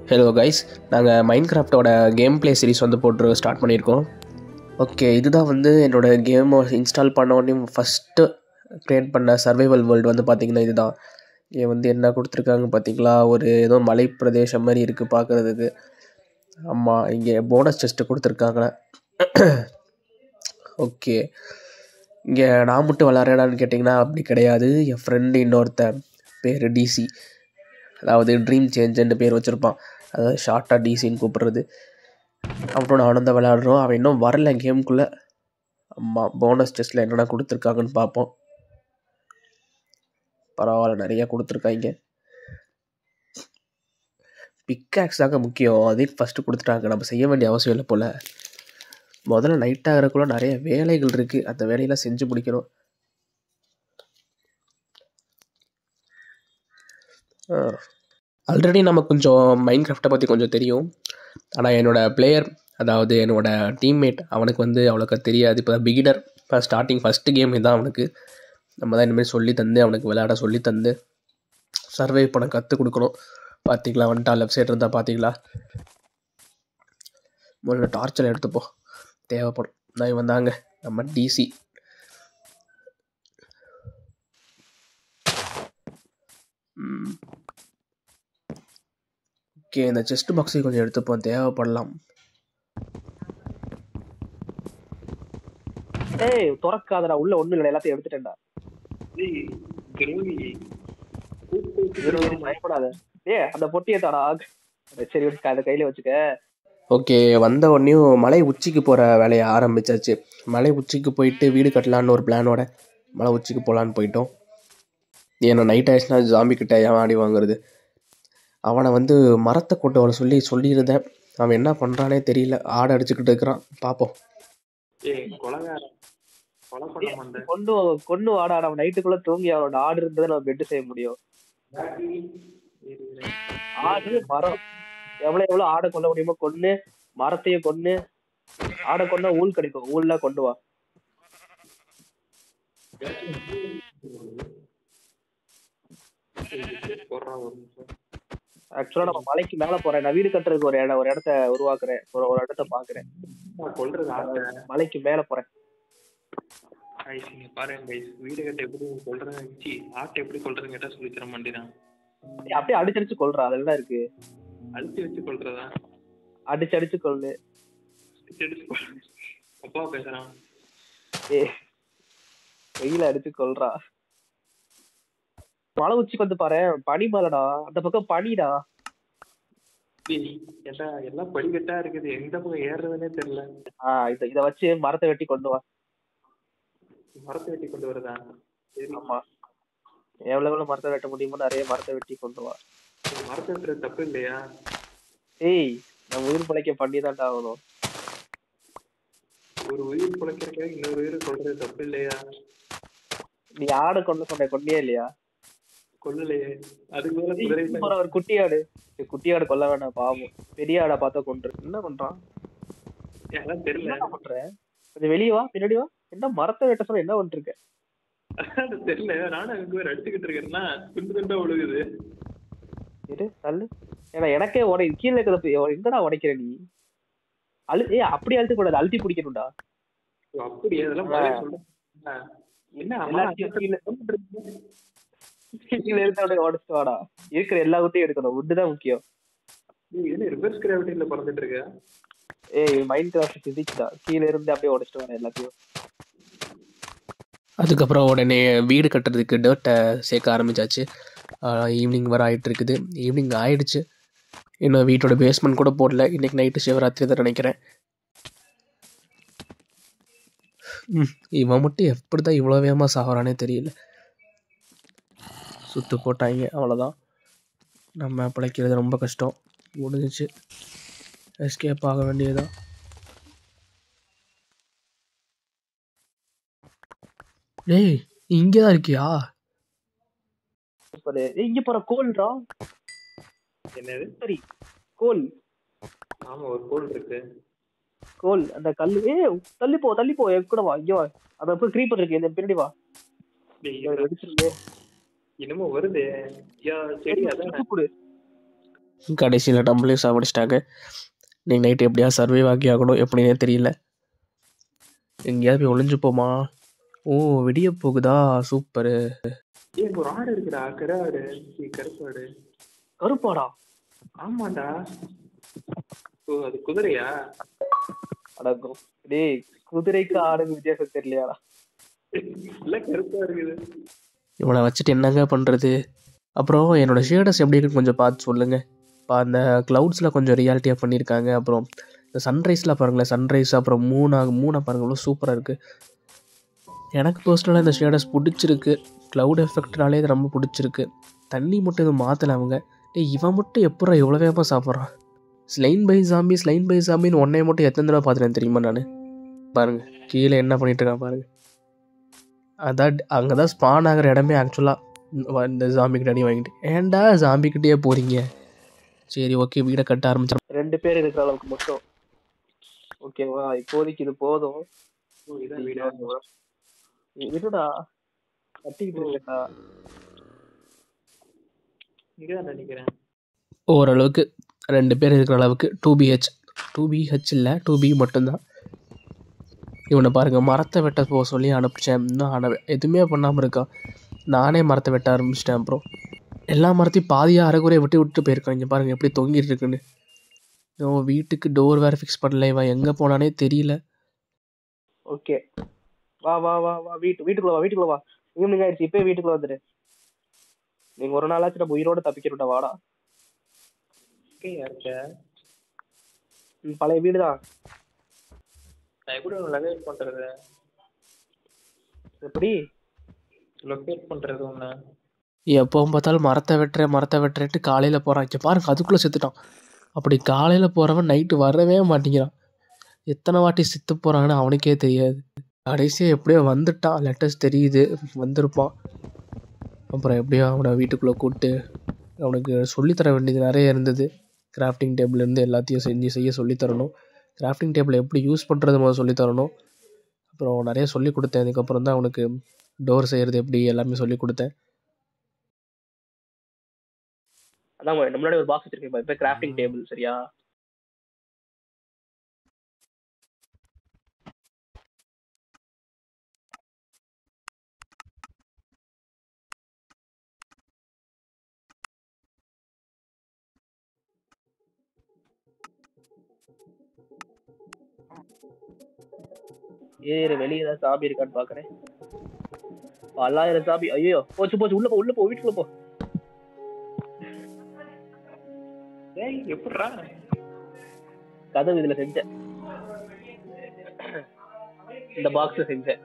hello guys நாங்கள் mind கிராஃப்டோட game play series வந்து போட்டு ஸ்டார்ட் பண்ணியிருக்கோம் ஓகே இதுதான் வந்து என்னோட கேமை இன்ஸ்டால் பண்ண உடனே ஃபஸ்ட்டு க்ரியேட் பண்ண சர்வைவல் வேர்ல்டு வந்து பார்த்திங்கன்னா இதுதான் இங்கே வந்து என்ன கொடுத்துருக்காங்க பார்த்தீங்களா ஒரு ஏதோ மலை பிரதேசம் மாதிரி இருக்குது பார்க்குறதுக்கு ஆமாம் இங்கே போனஸ் செஸ்ட்டு கொடுத்துருக்காங்க ஓகே இங்கே நான் மட்டும் விளாட்றேனான்னு கேட்டிங்கன்னா அப்படி கிடையாது என் ஃப்ரெண்டு இன்னொருத்தன் பேர் டிசி அதாவது ட்ரீம் சேஞ்சுன்னு பேர் வச்சுருப்பான் அதாவது ஷார்ட்டாக டிசின்னு கூப்பிட்றது அவனோட ஆனந்த விளையாடுறோம் அவன் இன்னும் வரல கேமுக்குள்ளே ஆமாம் போனஸ் டெஸ்ட்டில் என்னென்ன கொடுத்துருக்காங்கன்னு பார்ப்போம் பரவாயில்ல நிறையா கொடுத்துருக்காங்க பிக்காக்ஸ் தாங்க முக்கியம் அதே ஃபஸ்ட்டு கொடுத்துட்டாங்க நம்ம செய்ய வேண்டிய அவசியம் இல்லை போல் முதல்ல நைட் ஆகிறக்குள்ள நிறைய வேலைகள் இருக்குது அந்த வேலையெல்லாம் செஞ்சு முடிக்கணும் ஆல்ரெடி நம்ம கொஞ்சம் மைண்ட் கிராஃப்டை பற்றி கொஞ்சம் தெரியும் ஆனால் என்னோடய பிளேயர் அதாவது என்னோடய டீம்மேட் அவனுக்கு வந்து அவ்வளோக்கா தெரியாது இப்போ பிகினர் இப்போ ஸ்டார்டிங் ஃபஸ்ட்டு கேம் இதுதான் அவனுக்கு நம்ம தான் இனிமேல் சொல்லி தந்து அவனுக்கு விளையாட சொல்லி தந்து சர்வை பண்ண கற்றுக் கொடுக்கணும் பார்த்தீங்களா வந்துட்டா லெஃப்ட் சைடு இருந்தால் பார்த்தீங்களா முதல்ல டார்ச்சர் எடுத்துப்போம் தேவைப்படும் நான் வந்தாங்க நம்ம டிசி ஓகே இந்த செஸ்ட் பாக்ஸை கொஞ்சம் எடுத்துப்போம் தேவைப்படலாம் ஏய் திறக்காதடா உள்ள ஒண்ணு இல்லை எல்லாத்தையும் எடுத்துட்டேன்டா இரு, இரு, பயப்படாத ஏ அந்த பொட்டியை தாடா சரி விடு, அதை கையில வச்சுக்க ஓகே வந்த உடனேயும் மலை உச்சிக்கு போகிற வேலையை ஆரம்பிச்சாச்சு மலை உச்சிக்கு போயிட்டு வீடு கட்டலான்னு ஒரு பிளானோட மலை உச்சிக்கு போகலான்னு போயிட்டோம் ஏன்னா நைட் ஆயிடுச்சுன்னா ஜாம்பி கிட்ட ஏன் ஆடி வாங்குறது அவனை வந்து மரத்தை கொண்டு வர சொல்லி சொல்லியிருந்தேன் அவன் என்ன பண்ணுறானே தெரியல ஆடை அடிச்சுக்கிட்டு இருக்கிறான் பார்ப்போம் ஏய் கொலகாரன் கொலை பண்ண மாட்டேன் கொண்டு வா- கொண்டு வாடா நம்ம நைட்டுக்குள்ள தூங்கி அவனோட ஆடு இருந்ததை நம்ம பெட் செய்ய முடியும் ஆடு மரம் எவ்வளவு எவ்வளவு ஆடை கொல்ல முடியுமோ கொன்னு மரத்தையும் கொன்னு ஆடை கொண்டா ஊல் கிடைக்கும் ஊல்லாம் கொண்டு வா போடுறான் ஒரு நிமிஷம் ஆக்சுவலா நம்ம மலைக்கு மேல போறேன் நான் வீடு கட்டுறதுக்கு ஒரு இடம் ஒரு இடத்த உருவாக்குறேன் ஒரு ஒரு இடத்த பாக்குறேன் நான் கொல்றது ஆட்டை மலைக்கு மேல போறேன் கைஸ் நீங்க பாருங்க கைஸ் வீடு கட்ட எப்படி கொல்றது வச்சு ஆட்டை எப்படி கொல்றதுன்னு கேட்டா சொல்லி தர மாட்டேறான் ஏய், அப்படியே அடிச்சு அடிச்சு கொள்றா அதுல என்ன இருக்கு அழுத்தி வச்சு கொல்றதா அடிச்சு அடிச்சு கொள்ளு அடிச்சு அடிச்சு கொல் அப்பா பேசுறான் ஏ வெயில அடிச்சு கொல்றா மலை உச்சிக்கு வந்து பாரு பனி மலைடா அந்த பக்கம் பனிடா டேய் ஏன்டா எல்லாம் படிக்கட்டா இருக்குது எந்த பக்கம் ஏறுறதுன்னே தெரியல ஆஹ் இத இத வச்சு மரத்தை வெட்டி கொண்டு வா மரத்தை வெட்டி கொண்டு வருதா சரி ஆமா எவ்வளவு எவ்வளவு மரத்தை வெட்ட முடியுமோ நிறைய மரத்தை வெட்டி கொண்டு வா மரத்தை வெட்டுறது தப்பு இல்லையா ஏய் நம்ம உயிர் பிழைக்க பண்ணி தான்டா ஆகணும் ஒரு உயிர் பிழைக்கிறதுக்காக இன்னொரு உயிர் கொல்றது தப்பு இல்லையா நீ ஆடை கொண்டு சொன்ன கொண்டியே இல்லையா கொல்லலையே அதுக்கு மேல குதிரை ஏய், போற ஒரு குட்டி ஆடு ஏய், குட்டி ஆடு கொல்ல வேண்டாம் பாவம் பெரிய ஆடை பார்த்தா கொன்று என்ன பண்றான் அதெல்லாம் தெரியல என்ன பண்ற கொஞ்சம் வெளிய வா பின்னாடி வா என்ன மரத்தை வெட்ட சொல்ல என்ன பண்ணிட்டு இருக்க அது தெரியல நானும் அங்க போய் அடிச்சுக்கிட்டு இருக்கேன்னா துண்டு துண்டா விழுகுது இரு தள்ளு ஏன்னா எனக்கே உடை கீழே இருக்கிறத எங்கடா உடைக்கிற நீ அழு ஏ அப்படி அழுத்த கூடாது அழுத்தி பிடிக்கணும்டா ஓ, அப்படியா அதெல்லாம் முதல்ல சொல்ல என்ன அம்மா எல்லாத்தையும் கீழே கீழே இருந்த அப்படியே உடச்சிட்டு வாடா இருக்கிற எல்லா குட்டையும் எடுக்கணும் wood தான் முக்கியம் நீ என்ன ரிவர்ஸ் கிராவிட்டில பறந்துட்டு இருக்க ஏய் மைண்ட் கிராஃப்ட் பிசிக்ஸ் தான் கீழே இருந்து அப்படியே உடச்சிட்டு வரேன் எல்லாத்தையும் அதுக்கப்புறம் உடனே வீடு கட்டுறதுக்கு டேர்ட்டை சேர்க்க ஆரம்பிச்சாச்சு ஈவினிங் வர ஆகிட்டு இருக்குது ஈவினிங் ஆயிடுச்சு இன்னும் வீட்டோட பேஸ்மெண்ட் கூட போடல இன்னைக்கு நைட்டு சிவராத்திரி தான் நினைக்கிறேன் ம் இவன் மட்டும் எப்படி தான் இவ்வளோ வேகமாக சாகுறானே தெரியல சுத்து போட்டாங்க அவ்வளோதான் நம்ம பிழைக்கிறது ரொம்ப கஷ்டம் முடிஞ்சிச்சு எஸ்கேப் ஆக வேண்டியதுதான் டேய் இங்கே தான் இருக்கியா சூப்பர் ஏய் இங்க போற கோல்ரா என்னது சரி கோல் ஆமா ஒரு கோல் இருக்கு கோல் அந்த கல்லு ஏ தள்ளி போ தள்ளி போ என் கூட வா இங்க வா அத போய் creeper இருக்கு இந்த பின்னாடி வா டேய், இதை வெடிச்சிருக்கே என்னமோ வருது யா செடி அதான் சுட்டு கொடு கடைசியில் நம்மளையும் சாவடிச்சிட்டாங்க நீங்கள் நைட்டு எப்படியா சர்வைவ் ஆகி ஆகணும் எப்படின்னே தெரியல எங்கேயாவது போய் ஒளிஞ்சு போமா ஓ விடிய போகுதா சூப்பரு ஏய் இங்க ஒரு ஆடு இருக்குடா கருவாடு சீ, கருப்பாடு கருப்பாடா ஆமாண்டா ஓ அது குதிரையா அடங்கும் டேய் குதிரைக்கு ஆடுக்கு வித்தியாசம் தெரியலையாடா இல்ல கருப்பா இருக்குது இவனை வச்சுட்டு என்னங்க பண்ணுறது அப்புறம் என்னோட ஷேடஸ் எப்படி இருக்குன்னு கொஞ்சம் பார்த்து சொல்லுங்கள் இப்போ அந்த க்ளவுட்ஸில் கொஞ்சம் ரியாலிட்டியாக பண்ணியிருக்காங்க அப்புறம் இந்த சன்ரைஸில் பாருங்களேன் சன்ரைஸ் அப்புறம் மூணாக மூணாக பாருங்க இவ்வளோ சூப்பராக இருக்குது எனக்கு பர்சனலாக இந்த ஷேடஸ் பிடிச்சிருக்கு க்ளவுட் எஃபெக்ட்னாலே இது ரொம்ப பிடிச்சிருக்கு தண்ணி மட்டும் எதுவும் மாற்றலை அவங்க டேய் இவன் மட்டும் எப்படா எவ்வளோ வேகமாக சாப்பிட்றான் slain by zombie slain by சாம்பின்னு ஒன்றைய மட்டும் எத்தனை தடவை பார்த்துட்டேன் தெரியுமா நான் பாருங்க கீழே என்ன பண்ணிட்டு இருக்கான் பாருங்க அதான் அங்கே தான் ஸ்பான் ஆகிற இடமே ஆக்சுவலாக இந்த ஜாம்பிக்கிட்ட அடி வாங்கிட்டு ஏன்டா ஜாம்பிக்கிட்டே போகிறீங்க சரி ஓகே வீடை கட்ட ஆரம்பிச்சிடும் ரெண்டு பேர் இருக்கிற அளவுக்கு மட்டும் ஓகேவா இப்போதைக்கு இது போதும் ஓ இதான் வீடா இருடா கட்டிக்கிட்டு இருக்கா இங்கதான் நினைக்கிறேன் ஓரளவுக்கு ரெண்டு பேர் இருக்கிற அளவுக்கு டூ பிஹெச் டூ பிஹெச் இல்லை டூ பி மட்டும்தான் இவனை பாருங்கள் மரத்தை வெட்ட போக சொல்லி அனுப்பிச்சேன் இன்னும் அன எதுவுமே பண்ணாமல் இருக்கான் நானே மரத்தை வெட்ட ஆரம்பிச்சிட்டேன் அப்புறம் எல்லா மரத்தையும் பாதியாக அரைகுறையை விட்டு விட்டு போயிருக்கான் இங்கே பாருங்கள் எப்படி தொங்கிட்டு இருக்குன்னு இவன் வீட்டுக்கு டோர் வேறு ஃபிக்ஸ் பண்ணல இவன் எங்கே போனானே தெரியல ஓகே வா வா வா வா வீட்டு வீட்டுக்குள்ள வா வீட்டுக்குள்ள வா ஈவினிங் ஆயிடுச்சு இப்பயே வீட்டுக்குள்ள வந்துடு நீங்க ஒரு நாளாச்சும் நம்ம உயிரோட தப்பிக்கிறோம்டா வாடா எங்கேயா இருக்க ம், பழைய வீடு தான் நான் எப்படி லொகேட் பண்றது எப்படி லொகேட் பண்றது ஒண்ணு எப்பவும் பார்த்தாலும் மரத்தை வெட்டுறேன் மரத்தை வெட்டுறேன்ட்டு காலையில் போகிறான் இங்கே பாருங்க அதுக்குள்ளே செத்துட்டான் அப்படி காலையில் போகிறவன் நைட்டு வரவே மாட்டேங்கிறான் எத்தனை வாட்டி செத்து போகிறாங்கன்னு அவனுக்கே தெரியாது கடைசியாக எப்படியோ வந்துட்டான் லெட்டர்ஸ் தெரியுது வந்திருப்பான் அப்புறம் எப்படியோ அவனை வீட்டுக்குள்ளே கூப்பிட்டு அவனுக்கு சொல்லித்தர வேண்டியது நிறைய இருந்தது கிராஃப்டிங் டேபிள்லேருந்து எல்லாத்தையும் செஞ்சு செய்ய சொல்லித்தரணும் கிராஃப்டிங் டேபிள் எப்படி யூஸ் பண்ணுறது முதல்ல சொல்லித்தரணும் அப்புறம் நிறைய சொல்லி கொடுத்தேன் அதுக்கப்புறம் தான் அவனுக்கு டோர் செய்கிறது எப்படி எல்லாமே சொல்லி கொடுத்தேன் அதான் நம்ம முன்னாடி ஒரு பாக்ஸ் வச்சிருக்கேன் இப்ப கிராஃப்டிங் டேபிள் சரியா ஏறு வெளியே ஏதாவது சாபி இருக்கான்னு பாக்குறேன் பல்லாயிரம் சாபி ஐயோ போச்சு போச்சு உள்ள போ உள்ள போ வீட்டுக்குள்ள போ ஏய் எப்படிடா கதவு இதுல செஞ்சேன் இந்த பாக்ஸ் செஞ்சேன்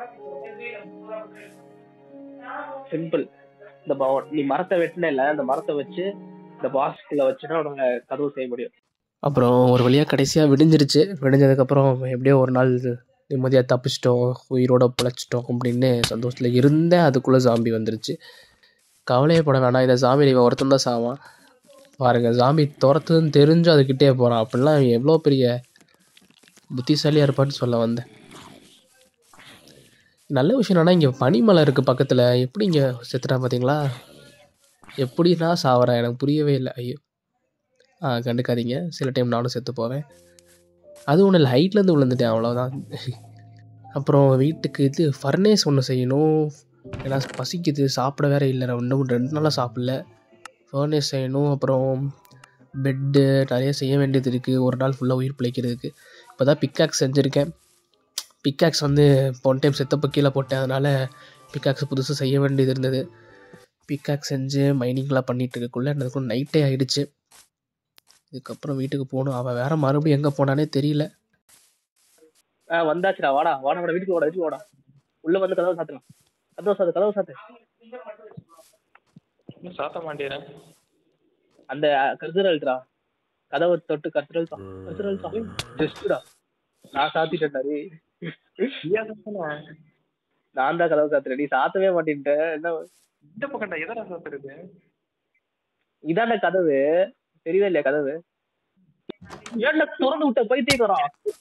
சிம்பிள் இந்த பா- நீ மரத்தை வெட்டின அந்த மரத்தை வச்சு இந்த பாக்ஸ்குள்ள வச்சுன்னா உனக்கு கதவு செய்ய முடியும் அப்புறம் ஒரு வழியாக கடைசியாக விடிஞ்சிருச்சு விடிஞ்சதுக்கப்புறம் எப்படியோ ஒரு நாள் நிம்மதியாக தப்பிச்சிட்டோம் உயிரோட பிழைச்சிட்டோம் அப்படின்னு சந்தோஷத்தில் இருந்தேன் அதுக்குள்ளே ஜாம்பி வந்துருச்சு கவலையே பட வேணாம் இதை ஜாம்பி இவன் ஒருத்தன் தான் சாவான் பாருங்கள் ஜாம்பி துரத்துன்னு தெரிஞ்சு அதுக்கிட்டே போகிறான் அப்படிலாம் இவன் எவ்வளோ பெரிய புத்திசாலியாக இருப்பான்னு சொல்ல வந்தேன் நல்ல விஷயம் என்னன்னா இங்கே பனிமலை இருக்குது பக்கத்தில் எப்படி இங்கே செத்துட்டான் பார்த்தீங்களா எப்படி நான் சாவறேன் எனக்கு புரியவே இல்லை ஐயோ ஆ கண்டுக்காதீங்க சில டைம் நானும் செத்து போவேன் அது ஒன்றும் இல்லை ஹைட்லேருந்து விழுந்துட்டேன் அவ்வளோதான் அப்புறம் வீட்டுக்கு இது ஃபர்னேஸ் ஒன்று செய்யணும் ஏன்னா பசிக்குது சாப்பிட வேற இல்லை நான் இன்னும் ரெண்டு நாளாக சாப்பிடல ஃபர்னேஸ் செய்யணும் அப்புறம் பெட்டு நிறைய செய்ய வேண்டியது இருக்குது ஒரு நாள் ஃபுல்லாக உயிர் பிழைக்கிறதுக்கு இப்போ தான் பிக்காக்ஸ் செஞ்சுருக்கேன் பிக்காக்ஸ் வந்து போன டைம் செத்தப்போ கீழே போட்டேன் அதனால் பிக்காக்ஸ் புதுசாக செய்ய வேண்டியது இருந்தது பிக்காக்ஸ் செஞ்சு மைனிங்லாம் பண்ணிட்டு இருக்கக்குள்ளே எனக்கும் நைட்டே ஆயிடுச்சு இதுக்கப்புறம் வீட்டுக்கு போகணும் அவன் வேற மறுபடியும் எங்கே போனானே தெரியல ஆ வந்தாச்சுடா வாடா வாடா வாடா வீட்டுக்கு வாடா வீட்டுக்கு வாடா உள்ள வந்து கதவை சாத்துலாம் கதவை சாத்து கதவை சாத்து இன்னும் சாத்த மாட்டேறேன் அந்த கருத்துரல் அழுத்துடா கதவை தொட்டு கருத்துரல் தான் கருத்துரல் தான் ஜஸ்ட்டுடா நான் சாத்திட்டேன்டா டேய் நான் தான் கதவை சாத்துறேன் நீ சாத்தவே மாட்டேன்ட்ட என்ன இந்த பக்கம்டா எதடா சாத்துறது இதான கதவு தெரியவே இல்லையா கதவு ஏன்டா திறந்து விட்ட பைத்தியக்காரா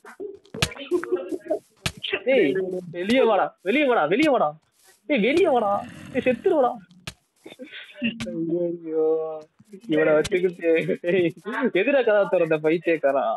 டேய் வெளியே வாடா வெளியே வாடா வெளியே வாடா டேய் வெளியே வாடா டேய் செத்துருவாடா ஐயோ இவனை வச்சுக்கிட்டு ஏய், எதிர கதை திறந்த பைத்தியக்காரா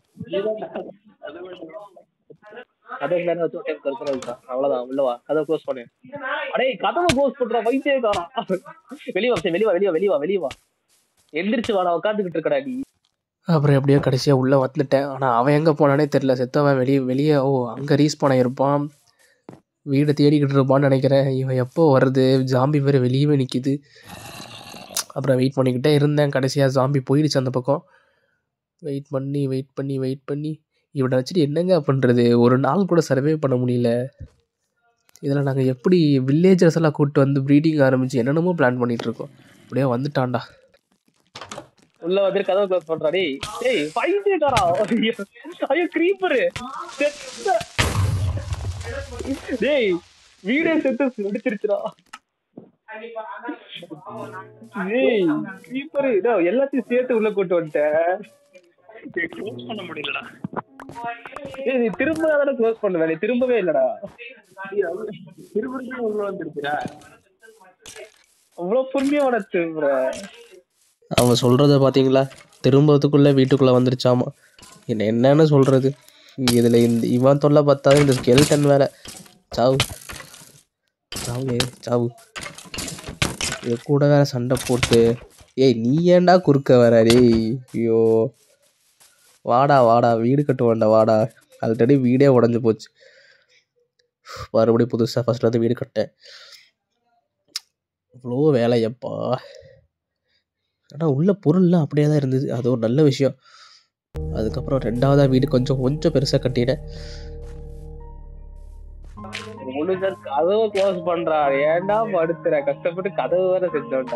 கதை தானே வச்சு ஒரு டைம் கருத்து விட்டான் அவ்வளவுதான் உள்ள வா கதை க்ளோஸ் பண்ணு அடே கதவை க்ளோஸ் பண்ற பைத்தியக்காரா வெளிய வா சரி, வெளிய வா வெளிய வா வெளிய வா வெளிய வா எந்திரிச்சு வாடா உட்காந்துக்கிட்டு இருக்கடா நீ அப்புறம் எப்படியோ கடைசியாக உள்ளே வந்துட்டேன் ஆனால் அவன் எங்கே போனானே தெரில செத்தவன் வெளியே வெளியே ஓ அங்கே ரீஸ்பான் ஆகிருப்பான் வீடை தேடிக்கிட்டு இருப்பான்னு நினைக்கிறேன் இவன் எப்போ வருது ஜாம்பி வேறு வெளியவே நிற்கிது அப்புறம் வெயிட் பண்ணிக்கிட்டே இருந்தேன் கடைசியாக ஜாம்பி போயிடுச்சு அந்த பக்கம் வெயிட் பண்ணி வெயிட் பண்ணி வெயிட் பண்ணி இவனை வச்சுட்டு என்னங்க பண்ணுறது ஒரு நாள் கூட சர்வே பண்ண முடியல இதில் நாங்கள் எப்படி வில்லேஜர்ஸ் எல்லாம் கூப்பிட்டு வந்து ப்ரீடிங் ஆரம்பித்து என்னென்னமோ பிளான் பண்ணிகிட்ருக்கோம் அப்படியே வந்துட்டான்டா உள்ள வந்து கதவை க்ளோஸ் பண்றா டேய் டேய் பைத்தியக்காரா ஐயோ ஐயோ creeper செத்த டேய் வீடே செத்து வெடிச்சிருச்சுடா டேய் creeper டேய் எல்லாத்தையும் சேர்த்து உள்ள கூட்டு வந்துட்டேன் க்ளோஸ் பண்ண முடியலடா டேய் நீ திரும்ப தானே க்ளோஸ் பண்ணுவ நீ திரும்பவே இல்லடா திருப்பி உள்ள வந்துருச்சுடா அவ்வளவு பொறுமையா உன திரும்புற அவன் சொல்கிறத பார்த்தீங்களா திரும்பத்துக்குள்ளே வீட்டுக்குள்ளே வந்துருச்சாமா என்ன என்னன்னு சொல்கிறது இதில் இந்த இவன் தொல்லை பார்த்தாது இந்த ஸ்கெல்டன் வேற சாவு சாவு சாவு இது கூட வேற சண்டை போட்டு ஏய் நீ ஏன்டா குறுக்க வர டேய் ஐயோ வாடா வாடா வீடு கட்டுவான்டா வாடா ஆல்ரெடி வீடே உடஞ்சி போச்சு மறுபடியும் புதுசாக ஃபஸ்ட்டு வந்து வீடு கட்டேன் இவ்வளோ வேலையப்பா ஆனால் உள்ள பொருள்லாம் அப்படியே தான் இருந்தது அது ஒரு நல்ல விஷயம் அதுக்கப்புறம் ரெண்டாவதா வீடு கொஞ்சம் கொஞ்சம் பெருசாக கட்டினேன் முழுக்க கதவை க்ளோஸ் பண்றா ஏன்டா படுத்துற கஷ்டப்பட்டு கதவு வேற செஞ்சோம்டா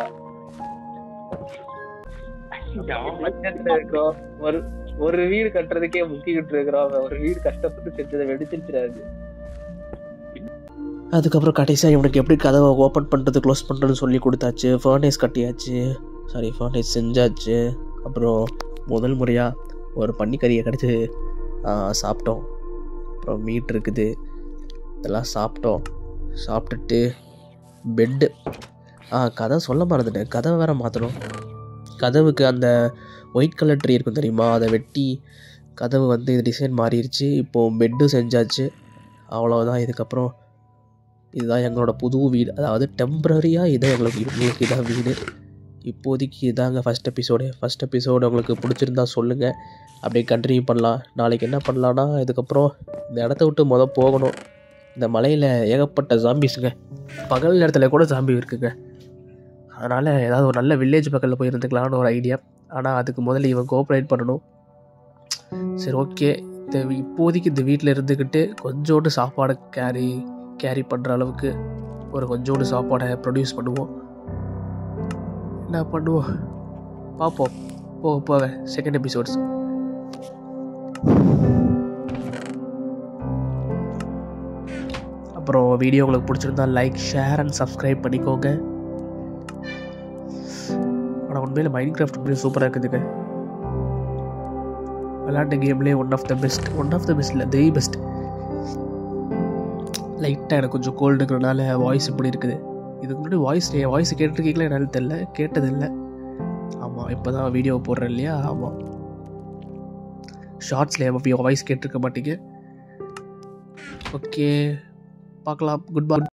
பட்ஜெட்ல இருக்கோம் ஒரு ஒரு வீடு கட்டுறதுக்கே முக்கிக்கிட்டு இருக்கிறோம் ஒரு வீடு கஷ்டப்பட்டு செஞ்சதை வெடிச்சிருச்சுடாது அதுக்கப்புறம் கடைசியாக இவனுக்கு எப்படி கதவை ஓப்பன் பண்ணுறது க்ளோஸ் பண்ணுறதுன்னு சொல்லி கொடுத்தாச்சு ஃபர்னேஸ் கட்டியாச்சு சாரி ஃபர்னேஸ் செஞ்சாச்சு அப்புறம் முதல் முறையாக ஒரு பன்னிக்கறியை கடிச்சு ஆ, சாப்பிட்டோம் அப்புறம் மீட் இருக்குது இதெல்லாம் சாப்பிட்டோம் சாப்பிட்டுட்டு பெட்டு ஆ கதை சொல்ல மறந்துட்டேன் கதவை வேற மாற்றணும் கதவுக்கு அந்த ஒயிட் கலர் ட்ரீ இருக்கும் தெரியுமா அதை வெட்டி கதவு வந்து டிசைன் மாறிடுச்சு இப்போது பெட்டு செஞ்சாச்சு அவ்வளோதான் இதுக்கப்புறம் இதுதான் எங்களோட புது வீடு அதாவது டெம்ப்ரரியாக இதான் எங்களுக்கு எங்களுக்கு இதான் வீடு இப்போதைக்கு இதாங்க ஃபஸ்ட் எபிசோடு ஃபஸ்ட் எபிசோடு உங்களுக்கு பிடிச்சிருந்தா சொல்லுங்கள் அப்படியே கண்டினியூ பண்ணலாம் நாளைக்கு என்ன பண்ணலான்னா இதுக்கப்புறம் இந்த இடத்த விட்டு முத போகணும் இந்த மலையில் ஏகப்பட்ட ஜாம்பிஸுங்க பகல் நேரத்தில் கூட ஜாம்பி இருக்குங்க அதனால் ஏதாவது ஒரு நல்ல வில்லேஜ் பக்கத்தில் போய் இருந்துக்கலாம்னு ஒரு ஐடியா ஆனால் அதுக்கு முதல்ல இவன் கோஆப்ரேட் பண்ணணும் சரி ஓகே இந்த இப்போதைக்கு இந்த வீட்டில் இருந்துக்கிட்டு கொஞ்சோண்டு சாப்பாடு கேரி கேரி பண்ணுற அளவுக்கு ஒரு கொஞ்சோண்டு சாப்பாடை ப்ரொடியூஸ் பண்ணுவோம் என்ன பண்ணுவோம் பார்ப்போம் போக போக செகண்ட் எபிசோட்ஸ் அப்புறம் வீடியோ உங்களுக்கு பிடிச்சிருந்தா லைக் ஷேர் அண்ட் சப்ஸ்கிரைப் பண்ணிக்கோங்க ஆனால் உண்மையில் மைண்ட் கிராஃப்ட் உண்மையிலே சூப்பராக இருக்குதுங்க விளையாட்டு கேம்லேயே one of the best one of the best இல்லை தி பெஸ்ட் லைட்டாக எனக்கு கொஞ்சம் கோல்டு இருக்கிறனால வாய்ஸ் இப்படி இருக்குது இதுக்கு முன்னாடி வாய்ஸ் என் வாய்ஸ் கேட்டிருக்கீங்களா என்னன்னு தெரில கேட்டதில்லை ஆமாம் இப்போ தான் வீடியோ போடுறேன் இல்லையா ஆமாம் ஷார்ட்ஸில் என் வாய்ஸ் கேட்டிருக்க மாட்டீங்க ஓகே பார்க்கலாம் குட் பை